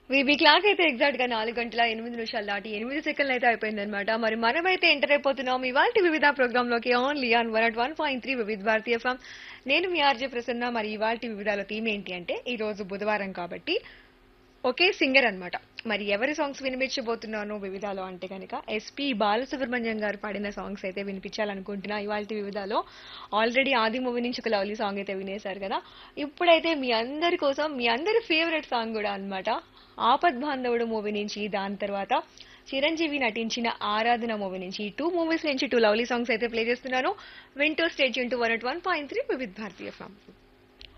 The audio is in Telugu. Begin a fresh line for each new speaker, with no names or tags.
వీబీ క్లాక్ అయితే ఎగ్జాక్ట్ గా నాలుగు గంటల ఎనిమిది నిమిషాలు దాటి ఎనిమిది సెకండ్లు అయితే అయిపోయింది అనమాట మరి మనమైతే ఎంటర్ అయిపోతున్నాం ఇవాళ వివిధ ప్రోగ్రామ్ లోకి only on one at one point three Vividh Bharati form నేను మీ ఆర్జే ప్రసన్న మరి ఇవాళ వివిధాలో థీమ్ ఏంటి అంటే ఈ రోజు బుధవారం కాబట్టి ఒకే సింగర్ అన్నమాట మరి ఎవరి సాంగ్స్ వినిపించబోతున్నాను వివిధాలో అంటే కనుక ఎస్పి బాలసుబ్రహ్మణ్యం గారు పాడిన సాంగ్స్ అయితే వినిపించాలనుకుంటున్నా ఇవాళ వివిధాలో ఆల్రెడీ ఆది మూవీ నుంచి ఒక లవ్లీ సాంగ్ అయితే వినేశారు కదా ఇప్పుడైతే మీ అందరి కోసం మీ అందరి ఫేవరెట్ సాంగ్ కూడా అన్నమాట ఆపద్ బాంధవుడు మూవీ నుంచి దాని తర్వాత చిరంజీవి నటించిన ఆరాధన మూవీ నుంచి ఈ టూ మూవీస్ నుంచి టూ లవ్లీ సాంగ్స్ అయితే ప్లే చేస్తున్నాను వింటూ స్టేట్ టు one one point three Vividh Bharati form